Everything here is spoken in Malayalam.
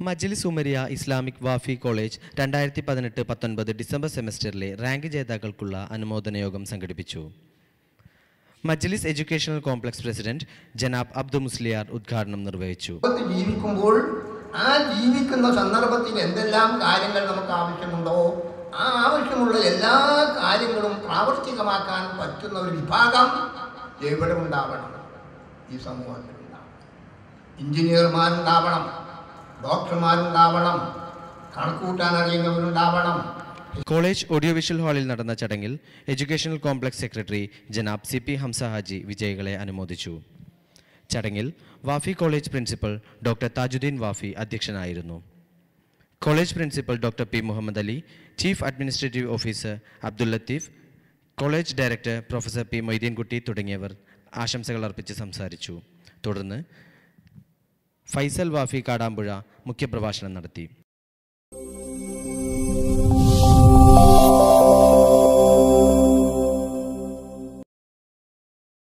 മജ്ലിസ് ഉമരിയ ഇസ്ലാമിക് വാഫി കോളേജ് രണ്ടായിരത്തി പതിനെട്ട് പത്തൊൻപത് ഡിസംബർ സെമസ്റ്ററിലെ റാങ്ക് ജേതാക്കൾക്കുള്ള അനുമോദന യോഗം സംഘടിപ്പിച്ചു മജ്ലിസ് എഡ്യൂക്കേഷണൽ കോംപ്ലക്സ് പ്രസിഡന്റ് ജനാബ് അബ്ദു മുസ്ലിയാർ ഉദ്ഘാടനം നിർവഹിച്ചു ലോകത്ത് ജീവിക്കുമ്പോൾ ആ ജീവിക്കുന്ന സന്ദർഭത്തിൽ എന്തെല്ലാം കാര്യങ്ങൾ നമുക്ക് ആവശ്യമുണ്ടോ ആ ആവശ്യമുള്ള എല്ലാ കാര്യങ്ങളും പ്രാവർത്തികമാക്കാൻ പറ്റുന്ന ഒരു വിഭാഗം എവിടെ ഉണ്ടാവണം ഈ സമൂഹത്തിൽ ഉണ്ടാവണം എഞ്ചിനീയർമാരുണ്ടാവണം ഡോക്ടർമാരുണ്ടാവണം കണക്കൂട്ടാൻ അറിയുന്നവരുണ്ടാവണം കോളേജ് ഓഡിയോ വിഷ്വൽ ഹാളിൽ നടന്ന ചടങ്ങിൽ എഡ്യൂക്കേഷണൽ കോംപ്ലക്സ് സെക്രട്ടറി ജനാബ് സി പി ഹംസ ഹാജി വിജയികളെ അനുമോദിച്ചു ചടങ്ങിൽ Wafy college principal doctor Thajudheen Wafy അധ്യക്ഷനായിരുന്നു college principal doctor P Muhammad Ali chief administrative officer Abdul Latheef college director professor P Moideenkutty തുടങ്ങിയവർ ആശംസകൾ അർപ്പിച്ച് സംസാരിച്ചു തുടർന്ന് ഫൈസൽ വാഫി കാടാമ്പുഴ മുഖ്യപ്രഭാഷണം നടത്തി